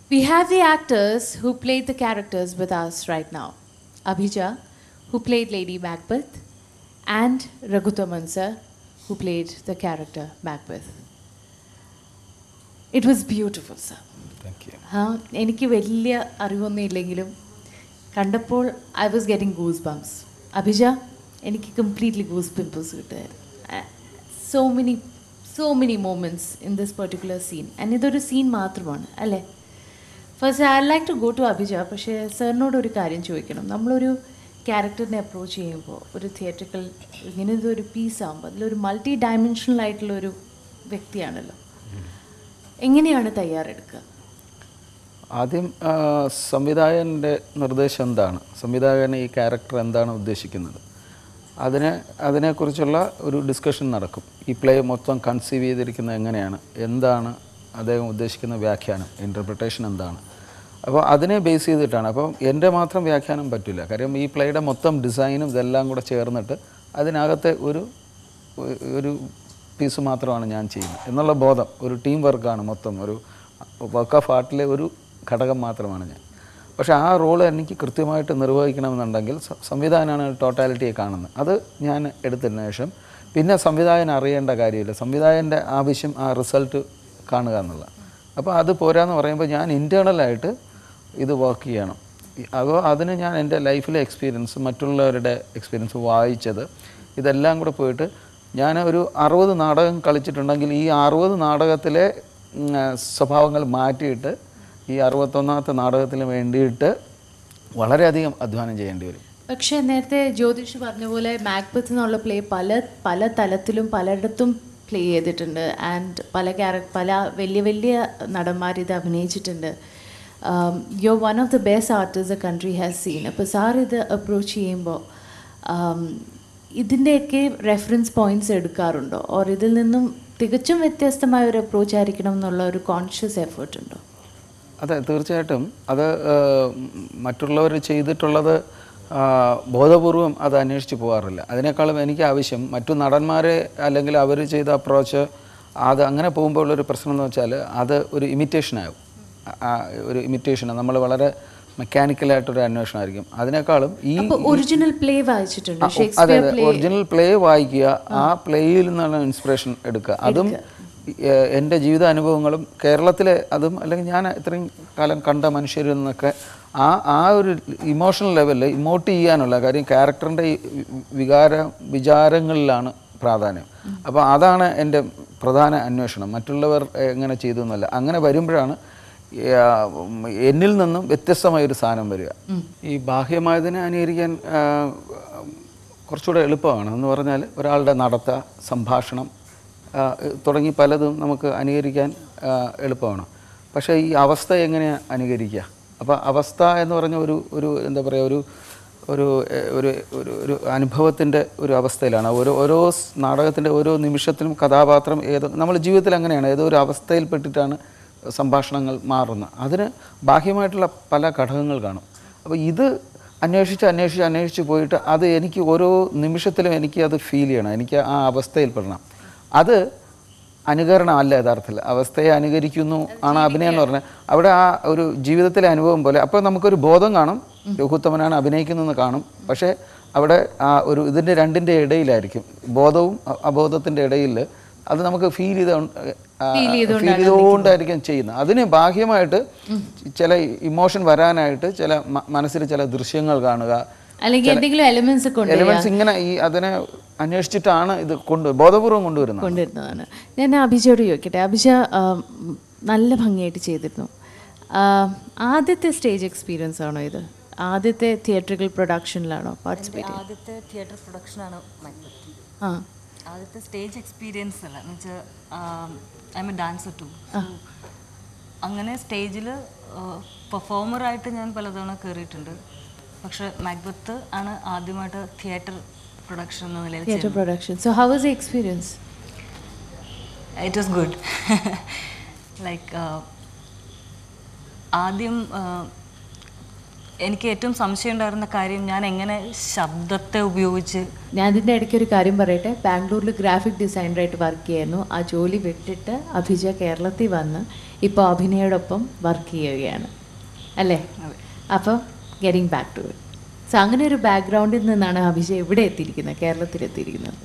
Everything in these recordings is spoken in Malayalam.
We have the actors who played the characters with us right now Abhija, who played Lady Macbeth, and Raghuttaman sir, who played the character Macbeth. It was beautiful, sir. Thank you ആ എനിക്ക് വലിയ അറിവൊന്നും ഇല്ലെങ്കിലും കണ്ടപ്പോൾ I was getting goose bumps Abhija എനിക്ക് കംപ്ലീറ്റ്ലി ഗൂസ് പിമ്പിൾസ് കിട്ടുമായിരുന്നു so many so many moments in this particular scene and ഇതൊരു സീൻ മാത്രമാണ് അല്ലേ first I like to go to Abhija പക്ഷേ സാറിനോട് ഒരു കാര്യം ചോദിക്കണം നമ്മളൊരു ക്യാരക്ടറിനെ അപ്രോച്ച് ചെയ്യുമ്പോൾ ഒരു തിയേറ്ററിക്കൽ ഇങ്ങനത്തെ ഒരു പീസ് ആകുമ്പോൾ അതിലൊരു മൾട്ടി ഡയമെൻഷണൽ ആയിട്ടുള്ള ഒരു വ്യക്തിയാണല്ലോ എങ്ങനെയാണ് തയ്യാറെടുക്കുക ആദ്യം ആ, സംവിധായകൻ്റെ നിർദ്ദേശം എന്താണ് സംവിധായകൻ ഈ ക്യാരക്ടർ എന്താണ് ഉദ്ദേശിക്കുന്നത് അതിനെ അതിനെക്കുറിച്ചുള്ള ഒരു ഡിസ്കഷൻ നടക്കും ഈ പ്ലേ മൊത്തം കൺസീവ് ചെയ്തിരിക്കുന്നത് എങ്ങനെയാണ് എന്താണ് അദ്ദേഹം ഉദ്ദേശിക്കുന്ന വ്യാഖ്യാനം ഇൻ്റർപ്രിട്ടേഷൻ എന്താണ് അപ്പോൾ അതിനെ ബേസ് ചെയ്തിട്ടാണ് അപ്പം എൻ്റെ മാത്രം വ്യാഖ്യാനം പറ്റില്ല കാര്യം ഈ പ്ലേയുടെ മൊത്തം ഡിസൈനും ഇതെല്ലാം കൂടെ ചേർന്നിട്ട് അതിനകത്തെ ഒരു ഒരു പീസ് മാത്രമാണ് ഞാൻ ചെയ്യുന്നത് എന്നുള്ള ബോധം ഒരു ടീം വർക്കാണ് മൊത്തം ഒരു വർക്ക് ഓഫ് ആർട്ടിലെ ഒരു ഘടകം മാത്രമാണ് ഞാൻ പക്ഷേ ആ റോൾ എനിക്ക് കൃത്യമായിട്ട് നിർവഹിക്കണമെന്നുണ്ടെങ്കിൽ സ- സംവിധാനമാണ് ടോട്ടാലിറ്റിയെ കാണുന്നത് അത് ഞാൻ എടുത്തതിന് ശേഷം പിന്നെ സംവിധായകൻ അറിയേണ്ട കാര്യമില്ല സംവിധായകൻ്റെ ആവശ്യം ആ റിസൾട്ട് കാണുക എന്നുള്ള അപ്പോൾ അത് പോരാന്ന് പറയുമ്പോൾ ഞാൻ ഇൻറ്റേർണലായിട്ട് ഇത് വർക്ക് ചെയ്യണം ഈ- അപ്പോൾ അതിന് ഞാൻ എൻ്റെ ലൈഫിലെ എക്സ്പീരിയൻസ് മറ്റുള്ളവരുടെ എക്സ്പീരിയൻസ് വായിച്ചത് ഇതെല്ലാം കൂടെ പോയിട്ട് ഞാൻ ഒരു അറുപത് നാടകം കളിച്ചിട്ടുണ്ടെങ്കിൽ ഈ അറുപത് നാടകത്തിലെ ഉം, ആ, സ്വഭാവങ്ങൾ മാറ്റിയിട്ട് ഈ അറുപത്തൊന്നാമത്തെ നാടകത്തിന് വേണ്ടിയിട്ട് വളരെയധികം അധ്വാനം ചെയ്യേണ്ടി വരും പക്ഷേ നേരത്തെ ജ്യോതിഷ് പറഞ്ഞ പോലെ മാക്ബത്ത് എന്നുള്ള പ്ലേ പല പല തലത്തിലും പലയിടത്തും പ്ലേ ചെയ്തിട്ടുണ്ട് ആൻഡ് പല ക്യാര പല വലിയ വലിയ നടന്മാർ ഇത് അഭിനയിച്ചിട്ടുണ്ട് you one of the best artist the country has seen അപ്പോൾ സാർ ഇത് അപ്രോച്ച് ചെയ്യുമ്പോൾ ഇതിൻ്റെയൊക്കെ റെഫറൻസ് പോയിന്റ്സ് എടുക്കാറുണ്ടോ ഓർ ഇതിൽ നിന്നും തികച്ചും വ്യത്യസ്തമായ ഒരു അപ്രോച്ച് ആയിരിക്കണം എന്നുള്ള ഒരു കോൺഷ്യസ് എഫേർട്ട് ഉണ്ടോ അതെ തീർച്ചയായിട്ടും അത് മറ്റുള്ളവർ ചെയ്തിട്ടുള്ളത് ആ, ബോധപൂർവം അത് അന്വേഷിച്ച് പോകാറില്ല അതിനേക്കാളും എനിക്ക് ആവശ്യം മറ്റു നടന്മാരെ അല്ലെങ്കിൽ അവർ ചെയ്ത അപ്രോച്ച് അത് അങ്ങനെ പോകുമ്പോൾ ഉള്ളൊരു പ്രശ്നം എന്ന് വെച്ചാൽ അത് ഒരു ഇമിറ്റേഷൻ ആകും ആ, ഒരു ഇമിറ്റേഷൻ നമ്മൾ വളരെ മെക്കാനിക്കലായിട്ടൊരു അന്വേഷണമായിരിക്കും അതിനേക്കാളും ഈ അപ്പോൾ ഒറിജിനൽ പ്ലേ വായിച്ചിട്ടുണ്ടോ അതെ അതെ ഒറിജിനൽ പ്ലേ വായിക്കുക ആ പ്ലേയിൽ നിന്നാണ് ഇൻസ്പിറേഷൻ എടുക്കുക അതും ഏഹ്, എൻ്റെ ജീവിത അനുഭവങ്ങളും കേരളത്തിലെ അതും അല്ലെങ്കിൽ ഞാൻ ഇത്രയും കാലം കണ്ട മനുഷ്യരിൽ നിന്നൊക്കെ ആ ആ ഒരു ഇമോഷണൽ ലെവലിൽ ഇമോട്ട് ചെയ്യാനുള്ള കാര്യം ക്യാരക്ടറിൻ്റെ ഈ വികാര വിചാരങ്ങളിലാണ് പ്രാധാന്യം അപ്പോൾ അതാണ് എൻ്റെ പ്രധാന അന്വേഷണം മറ്റുള്ളവർ എങ്ങനെ ചെയ്തു എന്നല്ല അങ്ങനെ വരുമ്പോഴാണ് ആ, ഉം, എന്നിൽ നിന്നും വ്യത്യസ്തമായ ഒരു സാധനം വരിക ഈ ബാഹ്യമായതിനെ അനുകരിക്കാൻ ആ, കുറച്ചുകൂടെ എളുപ്പമാണ് എന്ന് പറഞ്ഞാൽ ഒരാളുടെ നടത്ത സംഭാഷണം ആ, തുടങ്ങി പലതും നമുക്ക് അനുകരിക്കാൻ ആ, എളുപ്പമാണ് പക്ഷേ ഈ അവസ്ഥ എങ്ങനെയാണ് അനുകരിക്കുക അപ്പോൾ അവസ്ഥ എന്ന് പറഞ്ഞ ഒരു ഒരു എന്താ പറയുക ഒരു ഒരു എ, ഒരു ഒരു ഒരു അനുഭവത്തിൻ്റെ ഒരു അവസ്ഥയിലാണ് ഓരോ ഓരോ സ് നാടകത്തിൻ്റെ ഓരോ നിമിഷത്തിലും കഥാപാത്രം ഏതോ നമ്മൾ ജീവിതത്തിൽ അങ്ങനെയാണ് ഏതോ ഒരു അവസ്ഥയിൽപ്പെട്ടിട്ടാണ് സംഭാഷണങ്ങൾ മാറുന്നത് അതിന് ബാഹ്യമായിട്ടുള്ള പല ഘടകങ്ങൾ കാണും അപ്പോൾ ഇത് അന്വേഷിച്ച് അന്വേഷിച്ച് അന്വേഷിച്ച് പോയിട്ട് അത് എനിക്ക് ഓരോ നിമിഷത്തിലും എനിക്ക് അത് ഫീൽ ചെയ്യണം എനിക്ക് ആ അവസ്ഥയിൽപ്പെടണം അത് അനുകരണമല്ല യഥാർത്ഥത്തിൽ അവസ്ഥയെ അനുകരിക്കുന്നു ആണ് അഭിനയം എന്ന് പറഞ്ഞാൽ അവിടെ ആ ഒരു ജീവിതത്തിലെ അനുഭവം പോലെ അപ്പോൾ നമുക്കൊരു ബോധം കാണും രഘുത്തമനാണ് അഭിനയിക്കുന്നതെന്ന് കാണും പക്ഷേ അവിടെ ആ ഒരു ഇതിൻ്റെ രണ്ടിൻ്റെ ഇടയിലായിരിക്കും ബോധവും അ- അബോധത്തിൻ്റെ ഇടയിൽ അത് നമുക്ക് ഫീൽ ചെയ്ത ഫീൽ ചെയ്തുകൊണ്ടായിരിക്കും ചെയ്യുന്നത് അതിന് ബാഹ്യമായിട്ട് ചില ഇമോഷൻ വരാനായിട്ട് ചില മ- മനസ്സിൽ ചില ദൃശ്യങ്ങൾ കാണുക അല്ലെങ്കിൽ എന്തെങ്കിലും എലിമെന്റ്സ് കൊണ്ട് എലിമെന്റ്സ് ഇങ്ങനെ ഈ അതിനെ അന്വേഷിച്ചിട്ടാണ് ഇത് കൊണ്ട് ബോധപൂർവം കൊണ്ടുവരുന്നത് കൊണ്ടുവരുന്നതാണ് ഞാൻ അഭിജയോട് ചോദിക്കട്ടെ അഭിജ ആം, നല്ല ഭംഗിയായിട്ട് ചെയ്തിരുന്നു ആം, ആദ്യത്തെ സ്റ്റേജ് എക്സ്പീരിയൻസ് ആണോ ഇത് ആദ്യത്തെ തിയേറ്ററിക്കൽ പ്രൊഡക്ഷനിലാണോ പാർട്ടിസിപ്പേറ്റ് ആദ്യത്തെ തിയേറ്റർ പ്രൊഡക്ഷനാണ് മൈപ്പത്തി ആ ആദ്യത്തെ സ്റ്റേജ് എക്സ്പീരിയൻസ് അല്ല എന്ന് വെച്ചാൽ I'm a dancer too അങ്ങനെ സ്റ്റേജിൽ പെർഫോമറായിട്ട് ഞാൻ പലതവണ കയറിയിട്ടുണ്ട് പക്ഷെ മാക്ബത്ത് ആണ് ആദ്യമായിട്ട് തിയേറ്റർ പ്രൊഡക്ഷൻ എന്ന നിലയിൽ theatre production so how was the experience it was good like ആദ്യം uh, എനിക്ക് ഏറ്റവും സംശയം ഉണ്ടായിരുന്ന കാര്യം ഞാൻ എങ്ങനെ ശബ്ദത്തെ ഉപയോഗിച്ച് ഞാൻ ഇതിൻ്റെ ഇടയ്ക്ക് ഒരു കാര്യം പറയട്ടെ ബാംഗ്ലൂരിൽ ഗ്രാഫിക് ഡിസൈനറായിട്ട് വർക്ക് ചെയ്യായിരുന്നു ആ ജോലി വിട്ടിട്ട് അഭിജ കേരളത്തിൽ വന്ന് ഇപ്പോൾ അഭിനയോടൊപ്പം വർക്ക് ചെയ്യുകയാണ് അല്ലേ അപ്പോൾ getting back to it so അങ്ങനെ ഒരു ബാക്ക്ഗ്രൗണ്ടിൽ നിന്നാണ് അഭിഷേക് ഇവിടെ എത്തിയിരിക്കുന്നത് കേരളത്തിൽ എത്തിയിരിക്കുന്നത്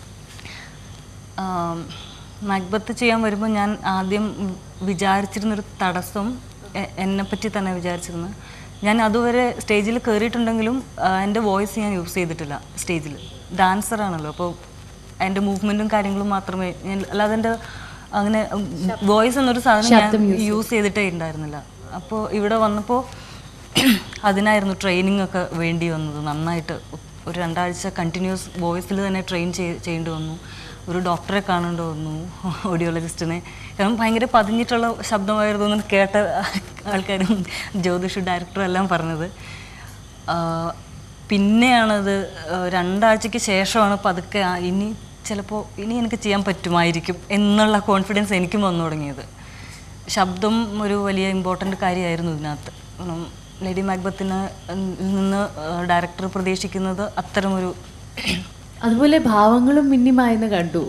മക്ബത്ത് ചെയ്യാൻ വരുമ്പോൾ ഞാൻ ആദ്യം വിചാരിച്ചിരുന്നൊരു തടസ്സം എ- എന്നെപ്പറ്റി തന്നെ വിചാരിച്ചിരുന്നത് ഞാൻ അതുവരെ സ്റ്റേജിൽ കയറിയിട്ടുണ്ടെങ്കിലും ആ, എൻ്റെ വോയിസ് ഞാൻ യൂസ് ചെയ്തിട്ടില്ല സ്റ്റേജിൽ ഡാൻസറാണല്ലോ അപ്പോൾ എൻ്റെ മൂവ്മെൻറ്റും കാര്യങ്ങളും മാത്രമേ ഞാൻ അല്ലാതെ എൻ്റെ അങ്ങനെ വോയിസ് എന്നൊരു സാധനം ഞാൻ യൂസ് ചെയ്തിട്ടേ ഉണ്ടായിരുന്നില്ല അപ്പോൾ ഇവിടെ വന്നപ്പോൾ അതിനായിരുന്നു ട്രെയിനിങ് ഒക്കെ വേണ്ടി വന്നത് നന്നായിട്ട് ഒരു രണ്ടാഴ്ച കണ്ടിന്യൂസ് വോയിസിൽ തന്നെ ട്രെയിൻ ചെയ്യേണ്ടി വന്നു ഒരു ഡോക്ടറെ കാണേണ്ടി വന്നു ഓഡിയോളജിസ്റ്റിനെ കാരണം ഭയങ്കര പതിഞ്ഞിട്ടുള്ള ശബ്ദമായിരുന്നു എന്ന് കേട്ട ആൾക്കാരും ജ്യോതിഷ ഡയറക്ടറും എല്ലാം പറഞ്ഞത് ആ, പിന്നെയാണത് ആ, രണ്ടാഴ്ചയ്ക്ക് ശേഷമാണ് പതുക്കെ ആ, ഇനി ചിലപ്പോൾ ഇനി എനിക്ക് ചെയ്യാൻ പറ്റുമായിരിക്കും എന്നുള്ള കോൺഫിഡൻസ് എനിക്കും വന്നു തുടങ്ങിയത് ശബ്ദം ഒരു വലിയ ഇമ്പോർട്ടൻ്റ് കാര്യമായിരുന്നു ഇതിനകത്ത് കാരണം ലേഡി മാക്ബത്തിന് നിന്ന് ഡയറക്ടർ പ്രതീക്ഷിക്കുന്നത് അത്തരമൊരു അതുപോലെ ഭാവങ്ങളും മിന്നിമായെന്ന് കണ്ടു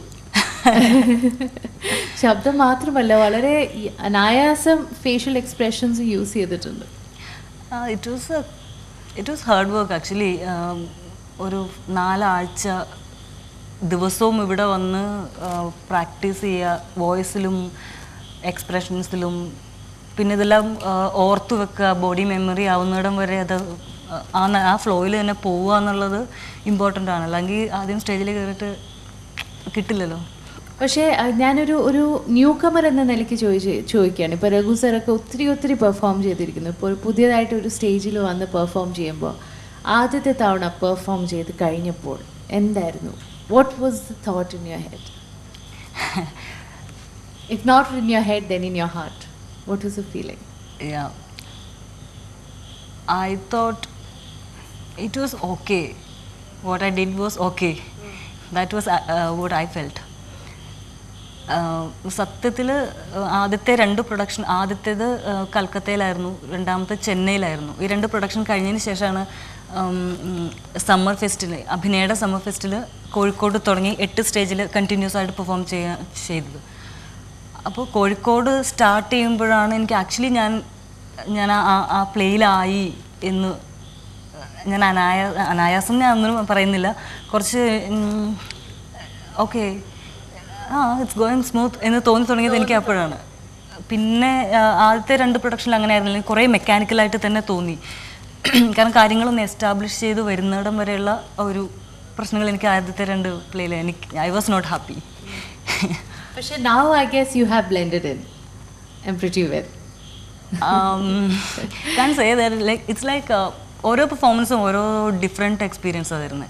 ശബ്ദം മാത്രമല്ല വളരെ ഈ അനായാസം ഫേഷ്യൽ എക്സ്പ്രഷൻസ് യൂസ് ചെയ്തിട്ടുണ്ട് it was it was hard work actually ഒരു നാലാഴ്ച ദിവസവും ഇവിടെ വന്ന് പ്രാക്ടീസ് ചെയ്യുക വോയിസിലും എക്സ്പ്രഷൻസിലും പിന്നെ ഇതെല്ലാം ആ, ഓർത്ത് വെക്കുക ബോഡി മെമ്മറി ആവുന്നിടം വരെ അത് ആ ന- ആ ഫ്ലോയിൽ തന്നെ പോവുക എന്നുള്ളത് ഇമ്പോർട്ടൻ്റ് ആണ് അല്ലെങ്കിൽ ആദ്യം സ്റ്റേജിൽ കയറിയിട്ട് കിട്ടില്ലല്ലോ പക്ഷേ അഹ് ഞാനൊരു ഒരു ന്യൂ കമർ എന്ന നിലയ്ക്ക് ചോദിച്ച് ചോദിക്കുകയാണ് ഇപ്പോൾ രഘു സാറൊക്കെ ഒത്തിരി ഒത്തിരി പെർഫോം ചെയ്തിരിക്കുന്നു ഇപ്പോൾ ഒരു പുതിയതായിട്ട് ഒരു സ്റ്റേജിൽ വന്ന് പെർഫോം ചെയ്യുമ്പോൾ ആദ്യത്തെ തവണ പെർഫോം ചെയ്ത് കഴിഞ്ഞപ്പോൾ എന്തായിരുന്നു what was the thought in your head if not in your head then in your heart what was a feeling Yeah. I thought it was okay. What I did was okay. That was uh, uh, what I felt. സത്യത്തിൽ ആദ്യത്തെ രണ്ട് പ്രൊഡക്ഷൻ ആദ്യത്തേത് uh, കൽക്കത്തയിലായിരുന്നു രണ്ടാമത്തെ ചെന്നൈയിലായിരുന്നു ഈ രണ്ട് പ്രൊഡക്ഷൻ കഴിഞ്ഞതിന് ശേഷമാണ് സമ്മർ ഫെസ്റ്റിൽ അഭിനയുടെ സമ്മർ ഫെസ്റ്റിൽ കോഴിക്കോട് തുടങ്ങി എട്ട് സ്റ്റേജിൽ കണ്ടിന്യൂസ് ആയിട്ട് പെർഫോം ചെയ്യാൻ ചെയ്തത് അപ്പോൾ കോഴിക്കോട് സ്റ്റാർട്ട് ചെയ്യുമ്പോഴാണ് എനിക്ക് ആക്ച്വലി ഞാൻ ഞാൻ ആ- ആ ആ പ്ലേയിലായി എന്ന് ഞാൻ അനായ അനായാസം ഞാൻ ഒന്നും പറയുന്നില്ല കുറച്ച് ഓക്കെ ആ ഇറ്റ്സ് ഗോയിങ് സ്മൂത്ത് എന്ന് തോന്നി തുടങ്ങിയത് എനിക്ക് അപ്പോഴാണ് പിന്നെ ആ, ആദ്യത്തെ രണ്ട് പ്രൊഡക്ഷനിൽ അങ്ങനെ ആയിരുന്നില്ല കുറേ മെക്കാനിക്കലായിട്ട് തന്നെ തോന്നി കാരണം കാര്യങ്ങളൊന്ന് എസ്റ്റാബ്ലിഷ് ചെയ്ത് വരുന്നിടം വരെയുള്ള ഒരു പ്രശ്നങ്ങൾ എനിക്ക് ആദ്യത്തെ രണ്ട് പ്ലേയിൽ എനിക്ക് ഐ വാസ് നോട്ട് ഹാപ്പി പക്ഷേ now I guess you have blended in I'm pretty well um, can't say that like it's like uh, ഓരോ പെർഫോമൻസും ഓരോ ഡിഫറെൻറ്റ് എക്സ്പീരിയൻസാണ് തരുന്നത്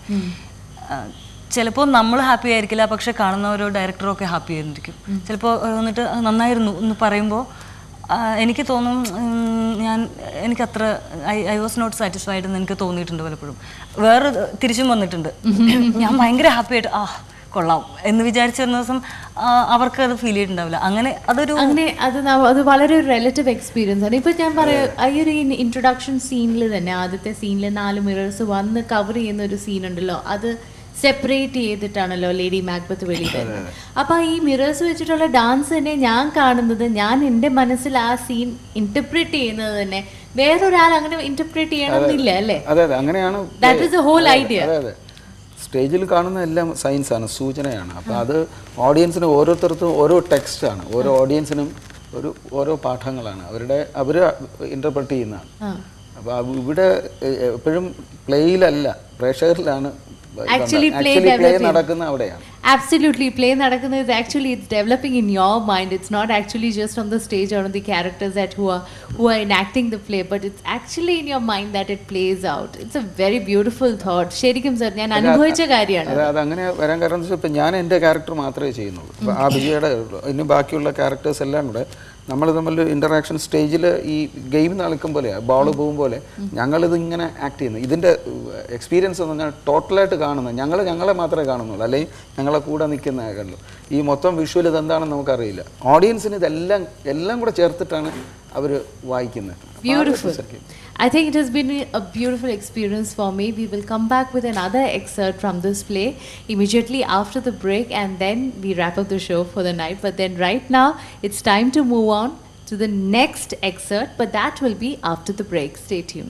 ചിലപ്പോൾ നമ്മൾ ഹാപ്പി ആയിരിക്കില്ല പക്ഷെ കാണുന്നവരോ ഡയറക്ടറോ ഒക്കെ ഹാപ്പി ആയിരിക്കും ചിലപ്പോൾ വന്നിട്ട് "ആ, നന്നായിരുന്നു എന്ന് പറയുമ്പോൾ എനിക്ക് തോന്നും ഉം, ഞാൻ എനിക്കത്ര I I was not satisfied എന്ന് എനിക്ക് തോന്നിയിട്ടുണ്ട് പലപ്പോഴും വേറെ തിരിച്ചും വന്നിട്ടുണ്ട് ഞാൻ ഭയങ്കര ഹാപ്പി ആയിട്ട് ആ കൊള്ളാം എന്ന് വിചാരിച്ചിരുന്ന ദിവസം ആ, അവർക്ക് അത് ഫീൽ ചെയ്തിട്ടുണ്ടാവില്ല അങ്ങനെ അതൊരു അങ്ങനെ അത് ന- അത് വളരെ ഒരു റിലേറ്റീവ് എക്സ്പീരിയൻസ് ആണ് ഇപ്പൊ ഞാൻ പറയാം ഈ ഒരു ഇൻട്രൊഡക്ഷൻ സീനിൽ തന്നെ ആദ്യത്തെ സീനിൽ നാല് മിറേഴ്സ് വന്ന് കവർ ചെയ്യുന്ന ഒരു സീൻ ഉണ്ടല്ലോ അത് സെപ്പറേറ്റ് ചെയ്തിട്ടാണല്ലോ ലേഡി മാക്ബത്ത് വെളിയിൽ വരുന്നത് അപ്പൊ ഈ മിറേഴ്സ് വെച്ചിട്ടുള്ള ഡാൻസ് തന്നെ ഞാൻ കാണുന്നത് ഞാൻ എൻ്റെ മനസ്സിൽ ആ സീൻ ഇന്റർപ്രറ്റ് ചെയ്യുന്നത് തന്നെ വേറൊരാൾ അങ്ങനെ ഇന്റർപ്രറ്റ് ചെയ്യണമെന്നില്ല അല്ലേ അതെ അതെ അങ്ങനെയാണ് that is a whole idea അതെ അതെ സ്റ്റേജിൽ കാണുന്ന എല്ലാം സയൻസാണ് സൂചനയാണ് അപ്പോൾ അത് ഓഡിയൻസിന് ഓരോരുത്തർക്കും ഓരോ ടെക്സ്റ്റാണ് ഓരോ ഓഡിയൻസിനും ഒരു ഓരോ പാഠങ്ങളാണ് അവരുടെ അവർ ഇൻ്റർപ്രറ്റ് ചെയ്യുന്നതാണ് അപ്പോൾ ഇവിടെ എ- എപ്പോഴും പ്ലേയിലല്ല പ്രേക്ഷകരിലാണ് Actually play actually play developing. നടക്കുന്ന അവിടെയാണ് Absolutely, play നടക്കുന്നത് is actually it's developing in your mind. It's not actually just on the stage or on the characters that who are who are enacting the play, but it's actually in your mind that it plays out. It's a very beautiful thought. ശരിക്കും സർ ഞാൻ അനുഭവിച്ച കാര്യമാണ് അത് അതങ്ങനെ വരാൻ കാരണം എന്ന് വെച്ചാൽ ഇപ്പം ഞാൻ എൻ്റെ ക്യാരക്ടർ മാത്രമേ ചെയ്യുന്നുള്ളൂ അപ്പോൾ ആ വിജയുടെ ഇനി ബാക്കിയുള്ള ക്യാരക്ടേഴ്സ് എല്ലാം കൂടെ നമ്മൾ തമ്മിൽ ഇൻ്ററാക്ഷൻ സ്റ്റേജിൽ ഈ ഗെയിം കളിക്കും പോലെയാണ് ബോൾ പോകും പോലെ ഞങ്ങളിത് ഇങ്ങനെ ആക്ട് ചെയ്യുന്നു ഇതിൻ്റെ എക്സ്പീരിയൻസ് എന്ന് പറഞ്ഞാൽ ടോട്ടലായിട്ട് കാണുന്നത് ഞങ്ങൾ ഞങ്ങളെ മാത്രമേ കാണുന്നുള്ളൂ അല്ലെങ്കിൽ ഞങ്ങളെ കൂടെ നിൽക്കുന്ന കണ്ടു ഈ മൊത്തം വിഷ്വൽ ഇതെന്താണെന്ന് നമുക്കറിയില്ല ഓഡിയൻസിന് ഇതെല്ലാം എല്ലാം കൂടെ ചേർത്തിട്ടാണ് അവർ വായിക്കുന്നത് അപ്പോൾ ആ ഒരു Beautiful. രസം. I think it has been a beautiful experience for me. We will come back with another excerpt from this play immediately after the break and then we wrap up the show for the night. But then, right now, it's time to move on to to the next excerpt, but that will be after the break. Stay tuned.